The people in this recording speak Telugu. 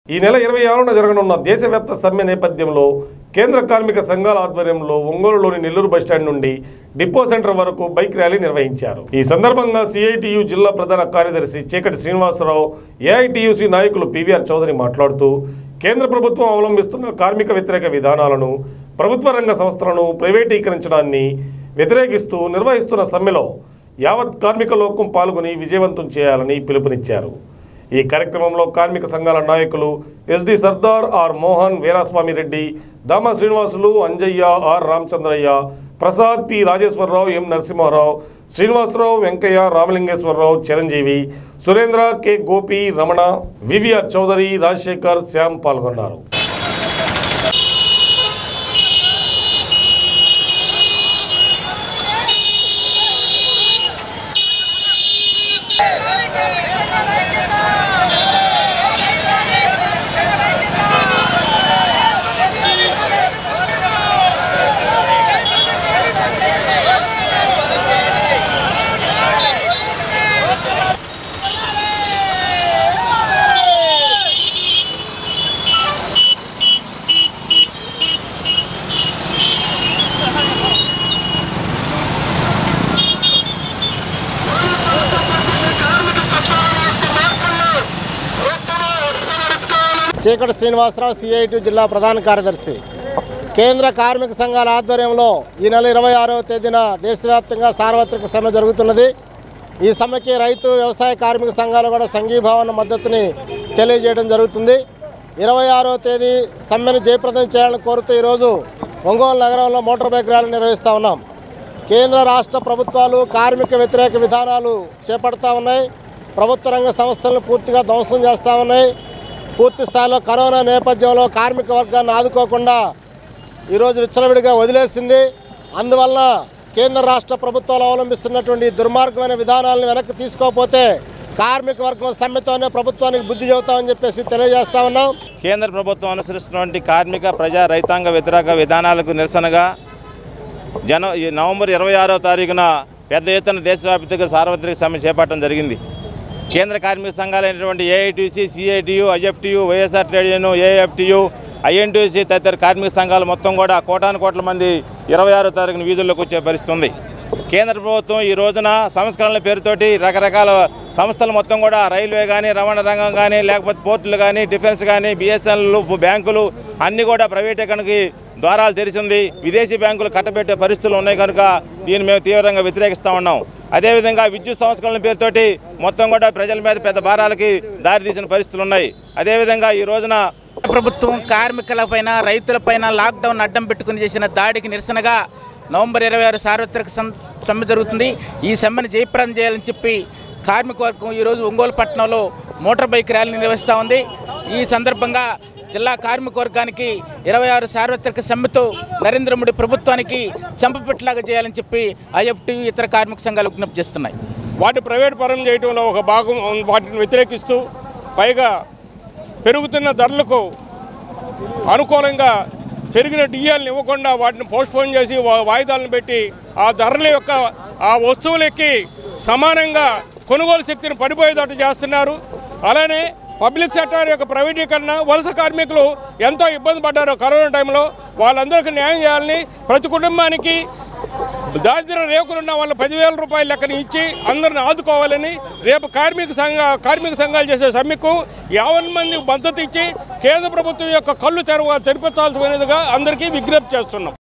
ఈ నెల ఇరవై ఆరున జరగనున్న దేశవ్యాప్త సమ్మె నేపథ్యంలో కేంద్ర కార్మిక సంఘాల ఆధ్వర్యంలో ఒంగోలులోని నెల్లూరు బస్టాండ్ నుండి డిపో సెంటర్ వరకు బైక్ ర్యాలీ నిర్వహించారు ఈ సందర్భంగా సిఐటియు జిల్లా ప్రధాన కార్యదర్శి చీకటి శ్రీనివాసరావు ఏఐటియుసి నాయకులు పివిఆర్ చౌదరి మాట్లాడుతూ కేంద్ర ప్రభుత్వం అవలంబిస్తున్న కార్మిక వ్యతిరేక విధానాలను ప్రభుత్వ రంగ సంస్థలను ప్రైవేటీకరించడాన్ని వ్యతిరేకిస్తూ నిర్వహిస్తున్న సమ్మెలో యావత్ కార్మిక లోకం పాల్గొని విజయవంతం చేయాలని పిలుపునిచ్చారు ఈ కార్యక్రమంలో కార్మిక సంఘాల నాయకులు SD Sardar R Mohan Veeraswamy Reddy Dama Srinivasulu Anjaiah R Ramachandraiah Prasad P Rajeswararao M Narasimharao Srinivasarao Venkaiah Ramalingeswararao Chiranjeevi Surendra K Gopi Ramana VVR Chowdary Rajasekhar Shyam పాల్గొన్నారు చీకటి శ్రీనివాసరావు సిఐటి జిల్లా ప్రధాన కార్యదర్శి కేంద్ర కార్మిక సంఘాల ఆధ్వర్యంలో ఈ నెల ఇరవై ఆరవ తేదీన దేశవ్యాప్తంగా సార్వత్రిక సమ్మె జరుగుతున్నది ఈ సమ్మెకి రైతు వ్యవసాయ కార్మిక సంఘాలు కూడా సంఘీభావన మద్దతుని తెలియజేయడం జరుగుతుంది ఇరవై ఆరవ తేదీ సమ్మెను జయప్రదం చేయాలని కోరుతూ ఈరోజు ఒంగోలు నగరంలో మోటార్ బైక్ ర్యాలీ నిర్వహిస్తూ ఉన్నాం కేంద్ర రాష్ట్ర ప్రభుత్వాలు కార్మిక వ్యతిరేక విధానాలు చేపడతా ఉన్నాయి ప్రభుత్వ రంగ సంస్థలను పూర్తిగా ధ్వంసం చేస్తూ ఉన్నాయి పూర్తి స్థాయిలో కరోనా నేపథ్యంలో కార్మిక వర్గాన్ని ఆదుకోకుండా ఈరోజు విచ్చలవిడిగా వదిలేసింది అందువలన కేంద్ర రాష్ట్ర ప్రభుత్వాలు అవలంబిస్తున్నటువంటి ఈ దుర్మార్గమైన విధానాలను వెనక్కి తీసుకోకపోతే కార్మిక వర్గం సమ్మెతోనే ప్రభుత్వానికి బుద్ధి చెబుతామని చెప్పేసి తెలియజేస్తా ఉన్నాం కేంద్ర ప్రభుత్వం అనుసరిస్తున్నటువంటి కార్మిక ప్రజా రైతాంగ వ్యతిరేక విధానాలకు నిరసనగా జన ఈ నవంబర్ ఇరవై ఆరో తారీఖున పెద్ద ఎత్తున దేశవ్యాప్తంగా సార్వత్రిక సమ్మె చేపట్టడం జరిగింది కేంద్ర కార్మిక సంఘాలైనటువంటి AITC CITU IFTU YSR trade union AFTU INTC తదితర కార్మిక సంఘాలు మొత్తం కూడా కోటాను కోట్ల మంది ఇరవై ఆరో తారీఖున వీధుల్లోకి వచ్చే పరిస్థితి ఉంది కేంద్ర ప్రభుత్వం ఈ రోజున సంస్కరణల పేరుతోటి రకరకాల సంస్థలు మొత్తం కూడా రైల్వే కానీ రవాణా రంగం కానీ లేకపోతే పోర్టులు కానీ డిఫెన్స్ కానీ బిఎస్ఎన్ఎల్ బ్యాంకులు అన్నీ కూడా ప్రైవేటీకరణకి ద్వారాలు తెరిచింది విదేశీ బ్యాంకులు కట్టబెట్టే పరిస్థితులు ఉన్నాయి కనుక దీన్ని మేము తీవ్రంగా వ్యతిరేకిస్తూ ఉన్నాం అదేవిధంగా విద్యుత్ సంస్కరణల పేరుతోటి మొత్తం కూడా ప్రజల మీద పెద్ద భారాలకి దారితీసిన పరిస్థితులు ఉన్నాయి అదేవిధంగా ఈ రోజున ప్రభుత్వం కార్మికులపైన రైతులపైన లాక్డౌన్ అడ్డం పెట్టుకుని చేసిన దాడికి నిరసనగా నవంబర్ ఇరవై ఆరు సార్వత్రిక సం- సమ్మె జరుగుతుంది ఈ సమ్మెను జయప్రదం చేయాలని చెప్పి కార్మిక వర్గం ఈరోజు ఒంగోలు పట్టణంలో మోటార్ బైక్ ర్యాలీ నిర్వహిస్తూ ఉంది ఈ సందర్భంగా జిల్లా కార్మిక వర్గానికి ఇరవై ఆరు సార్వత్రిక సమ్మెతో నరేంద్ర మోడీ ప్రభుత్వానికి చెంపపెట్టలాగా చేయాలని చెప్పి ఐఎఫ్టీ ఇతర కార్మిక సంఘాలు విజ్ఞప్తి చేస్తున్నాయి వాటి ప్రైవేట్ పరం చేయడంలో ఒక భాగం వాటిని వ్యతిరేకిస్తూ పైగా పెరుగుతున్న ధరలకు అనుకూలంగా పెరిగిన డిఎల్ని ఇవ్వకుండా వాటిని పోస్ట్పోన్ చేసి వా- వాయిదాలను పెట్టి ఆ ధరల యొక్క ఆ వస్తువులకి సమానంగా కొనుగోలు శక్తిని పడిపోయేటట్టు చేస్తున్నారు అలానే పబ్లిక్ సెక్టార్ యొక్క ప్రైవేటీకరణ వలస కార్మికులు ఎంతో ఇబ్బంది పడ్డారు కరోనా టైంలో వాళ్ళందరికీ న్యాయం చేయాలని ప్రతి కుటుంబానికి దారిద్ర రేకులున్న వాళ్ళ పదివేల రూపాయల లెక్కన ఇచ్చి అందరిని ఆదుకోవాలని రేపు కార్మిక సంఘ కార్మిక సంఘాలు చేసే సమ్మెకు యావన్ మంది మద్దతు ఇచ్చి కేంద్ర ప్రభుత్వం యొక్క కళ్ళు తెరవ తెరిపించాల్సినదిగా అందరికీ విజ్ఞప్తి చేస్తున్నాం